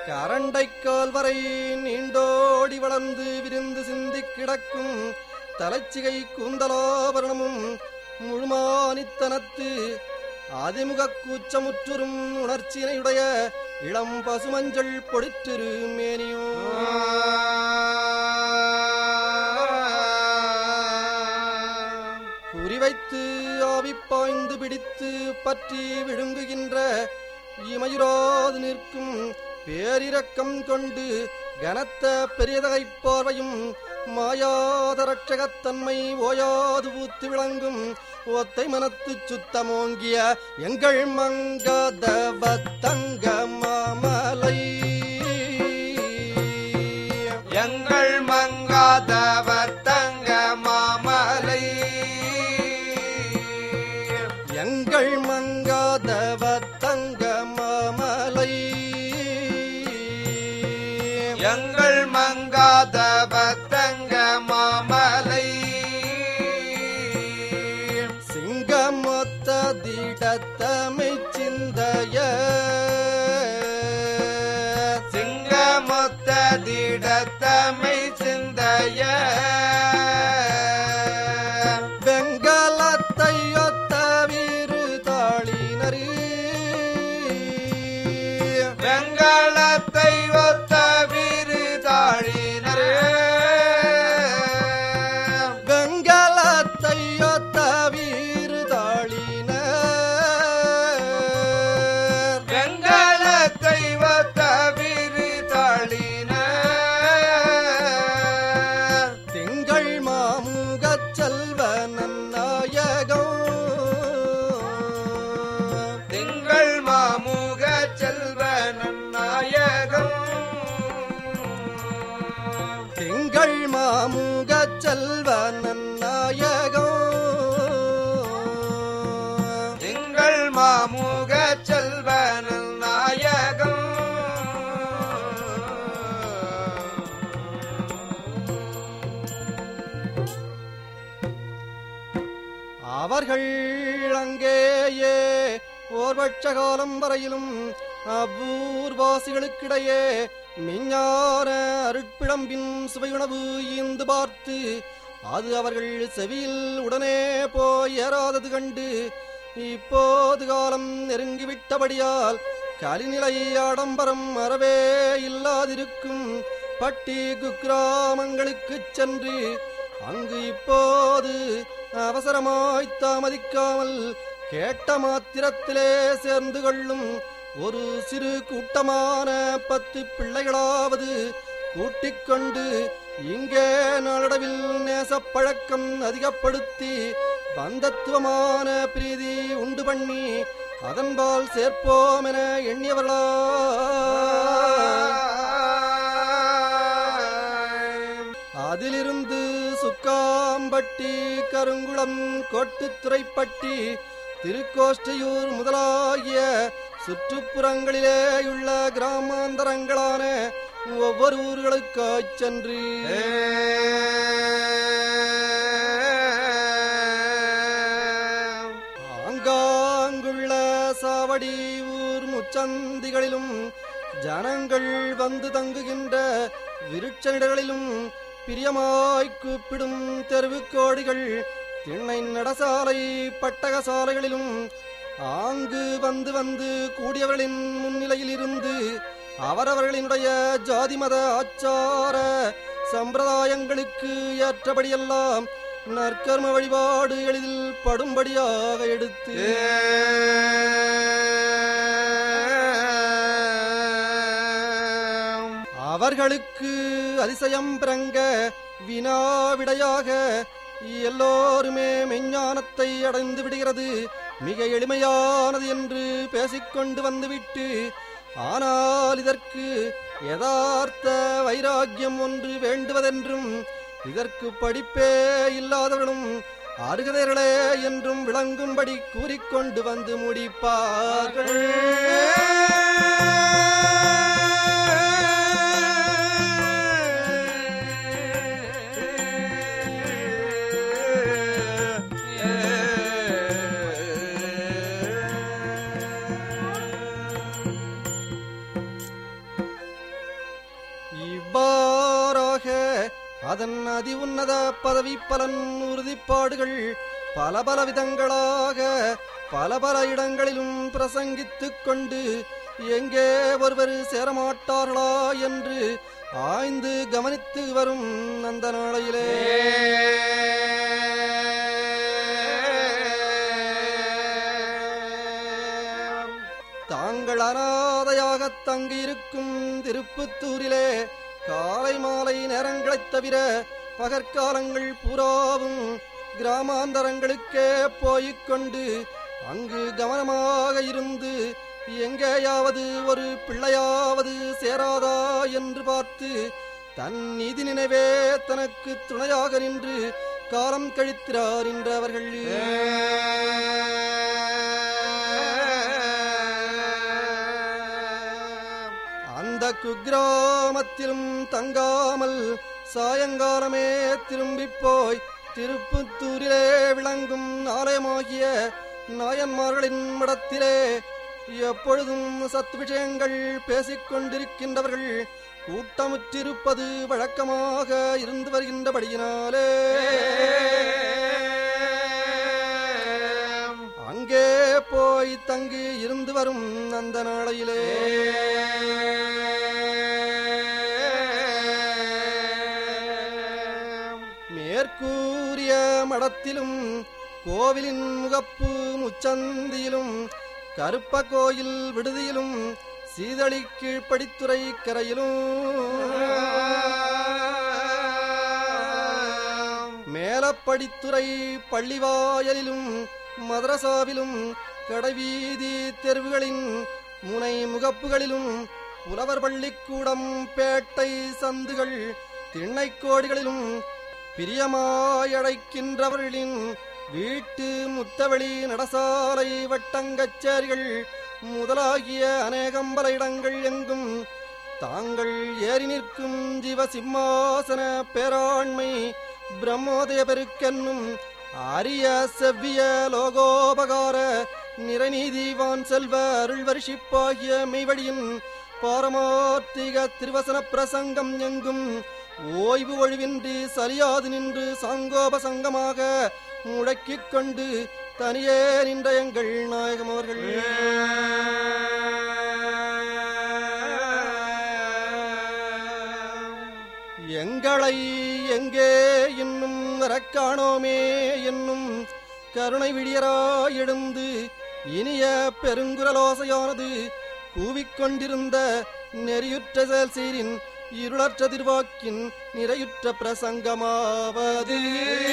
கரண்டைக்கால் வரை நீண்டோடி வளர்ந்து விரிந்து சிந்திக் கிடக்கும் தலைச்சிகை கூந்தலாபரணமும் முழுமானித்தனத்து அதிமுகக் கூச்சமுற்றுறும் உணர்ச்சியினையுடைய இளம் பசுமஞ்சள் பொடித்திரு மேனியோ குறிவைத்து ஆவி பாய்ந்து பிடித்து பற்றி விழுங்குகின்ற இமயுராது நிற்கும் பேரிரக்கம் கொண்டு கனத்த பெரியதகைப் பார்வையும் மாயாத ரட்சகத்தன்மை ஓயாது ஊத்து விளங்கும் ஒத்தை மனத்துச் சுத்தமோங்கிய எங்கள் மங்கதவ தங்க மாமலை எங்கள் மங்காதவர் தங்க மாமலை எங்கள் மங்காதவ தங்க மாமலை எங்கள் மங்காதவர் தங்க மாமலை சிங்கமொத்த திடத்தமை சிந்தைய சிங்கமொத்த திடத்தமை சிந்தைய வெங்கலத்தை ஒத்த வீறு தாளினரு வெங்கலத்தை ஒத்த விருதாழினரே வெங்கலத்தை ஒத்த வீறு தாளினர் வெங்கலத்தை ஒத்த விருதாழினர் திங்கள் மாமுகச் செல்வ நன்னாயகம் திங்கள் மாமுக செல்வ நன்னாயகம் திங்கள் மாமுகச் செல்வ நன்னாயகம் திங்கள் மாமுக செல்வ நன்னாயகம் அவர்கள் அங்கேயே ஓர்வட்ச காலம் வரையிலும் அவ்வூர்வாசிகளுக்கிடையே மிஞ்ஞான அருட்பிழம்பின் சுவையுணவு ஈந்து பார்த்து அது அவர்கள் செவியில் உடனே போய் ஏறாதது கண்டு இப்போது காலம் நெருங்கிவிட்டபடியால் கலிநிலை ஆடம்பரம் அறவே இல்லாதிருக்கும் பட்டி குக்கிராமங்களுக்குச் சென்று அங்கு இப்போது அவசரமாய் தாமதிக்காமல் கேட்ட மாத்திரத்திலே சேர்ந்து கொள்ளும் ஒரு சிறு கூட்டமான பத்து பிள்ளைகளாவது கூட்டிக் கொண்டு இங்கே நாளடைவில் நேசப்பழக்கம் அதிகப்படுத்தி பந்தத்துவமான பிரீதி உண்டு பண்ணி அதன்பால் சேர்ப்போம் என எண்ணியவர்களா அதிலிருந்து சுக்காம்பட்டி கருங்குளம் கோட்டுத்துறைப்பட்டி திருக்கோஷ்டையூர் முதலாகிய சுற்றுப்புறங்களிலேயுள்ள கிராமாந்தரங்களான ஒவ்வொரு ஊர்களுக்காய்ச் சென்று ஆங்காங்குள்ள சாவடி ஊர் முச்சந்திகளிலும் ஜனங்கள் வந்து தங்குகின்ற விருட்சனிடங்களிலும் பிரியமாய் கூப்பிடும் தெருவுக்கோடிகள் திண்ணை நடசாலை பட்டக சாலைகளிலும் ஆங்கு வந்து வந்து கூடியவர்களின் முன்னிலையில் இருந்து அவரவர்களினுடைய ஜாதி மத ஆச்சார சம்பிரதாயங்களுக்கு ஏற்றபடியெல்லாம் நற்கர்ம வழிபாடு எளிதில் படும்படியாக எடுத்து அவர்களுக்கு அதிசயம் பிறங்க வினாவிடையாக எல்லோருமே மெஞ்ஞானத்தை அடைந்து விடுகிறது மிக எளிமையானது என்று பேசிக்கொண்டு வந்துவிட்டு ஆனால் இதற்கு யதார்த்த வைராக்கியம் ஒன்று வேண்டுவதென்றும் இதற்கு படிப்பே இல்லாதவர்களும் அருகதைகளே என்றும் விளங்கும்படி கூறிக்கொண்டு வந்து முடிப்பார்கள் இவ்வாறாக அதன் அதி உன்னத பதவி பலன் உறுதிப்பாடுகள் பல பல விதங்களாக பல பல இடங்களிலும் பிரசங்கித்துக் கொண்டு எங்கே ஒருவர் சேரமாட்டார்களா என்று ஆய்ந்து கவனித்து வரும் அந்த நாளையிலே தாங்கள் அனாதையாக தங்கியிருக்கும் திருப்புத்தூரிலே காலை மாலை நேரங்களைத் தவிர பகற்காலங்கள் பூராவும் கிராமாந்தரங்களுக்கே போய்க் கொண்டு அங்கு கவனமாக இருந்து எங்கேயாவது ஒரு பிள்ளையாவது சேராதா என்று பார்த்து தன் நீதி நினைவே தனக்கு துணையாக நின்று காலம் கழிக்கிறார் என்றவர்கள் அந்த குக்கிராமத்திலும் தங்காமல் சாயங்காலமே திரும்பிப் போய் திருப்புத்தூரிலே விளங்கும் ஆலயமாகிய நாயன்மார்களின் மடத்திலே எப்பொழுதும் சத்து விஷயங்கள் பேசிக் கொண்டிருக்கின்றவர்கள் கூட்டமுற்றிருப்பது வழக்கமாக இருந்து வருகின்றபடியினாலே அங்கே போய் தங்கி இருந்து வரும் அந்த நாளையிலே மேற்கூறிய மடத்திலும் கோவிலின் முகப்பு முச்சந்தியிலும் கருப்ப கோயில் விடுதியிலும் சீதளி கீழ்ப்படித்துறை கரையிலும் மேலப்படித்துறை பள்ளிவாயலிலும் மதரசாவிலும் கடைவீதி தெருவுகளின் முனை முகப்புகளிலும் புலவர் பள்ளிக்கூடம் பேட்டை சந்துகள் திண்ணைக்கோடிகளிலும் பிரியமாயழைக்கின்றவர்களின் வீட்டு முத்தவெளி நடசாலை வட்டங்கச்சேரிகள் முதலாகிய அநேகம்பல இடங்கள் எங்கும் தாங்கள் ஏறி நிற்கும் ஜீவ சிம்மாசன பேராண்மை பிரம்மோதய பெருக்கென்னும் அரிய செவ்விய லோகோபகார நிறைநீதிவான் செல்வ அருள் வருஷிப்பாகிய மெய்வழியின் பாரமார்த்திக திருவசன பிரசங்கம் எங்கும் ஓய்வு ஒழிவின்றி சரியாது நின்று சாங்கோபசங்கமாக முழக்கிக் கொண்டு தனியே நின்ற எங்கள் நாயகம் அவர்கள் எங்களை எங்கே இன்னும் வரக்காணோமே என்னும் கருணை விடியராய் எழுந்து இனிய பெருங்குரலோசையானது கூவிக்கொண்டிருந்த நெறியுற்ற செயல் சீரின் இருளற்ற திருவாக்கின் நிறையுற்ற பிரசங்கமாவது